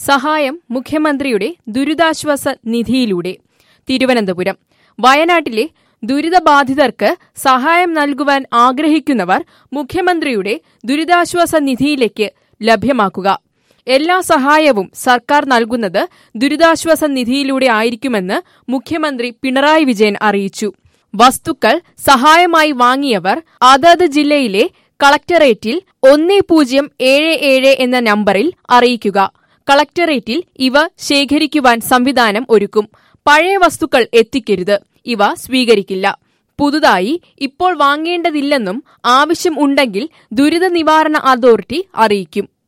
സഹായം മുഖ്യമന്ത്രിയുടെ ദുരിതാശ്വാസ നിധിയിലൂടെ തിരുവനന്തപുരം വയനാട്ടിലെ ദുരിതബാധിതർക്ക് സഹായം നൽകുവാൻ ആഗ്രഹിക്കുന്നവർ മുഖ്യമന്ത്രിയുടെ ദുരിതാശ്വാസ നിധിയിലേക്ക് ലഭ്യമാക്കുക എല്ലാ സഹായവും സർക്കാർ നൽകുന്നത് ദുരിതാശ്വാസ നിധിയിലൂടെ ആയിരിക്കുമെന്ന് മുഖ്യമന്ത്രി പിണറായി വിജയൻ അറിയിച്ചു വസ്തുക്കൾ സഹായമായി വാങ്ങിയവർ അതത് ജില്ലയിലെ കളക്ടറേറ്റിൽ ഒന്ന് പൂജ്യം ഏഴ് ഏഴ് എന്ന നമ്പറിൽ അറിയിക്കുക കളക്ടറേറ്റിൽ ഇവ ശേഖരിക്കുവാൻ സംവിധാനം ഒരുക്കും പഴയ വസ്തുക്കൾ എത്തിക്കരുത് ഇവ സ്വീകരിക്കില്ല പുതുതായി ഇപ്പോൾ വാങ്ങേണ്ടതില്ലെന്നും ആവശ്യം ഉണ്ടെങ്കിൽ ദുരിത നിവാരണ അതോറിറ്റി അറിയിക്കും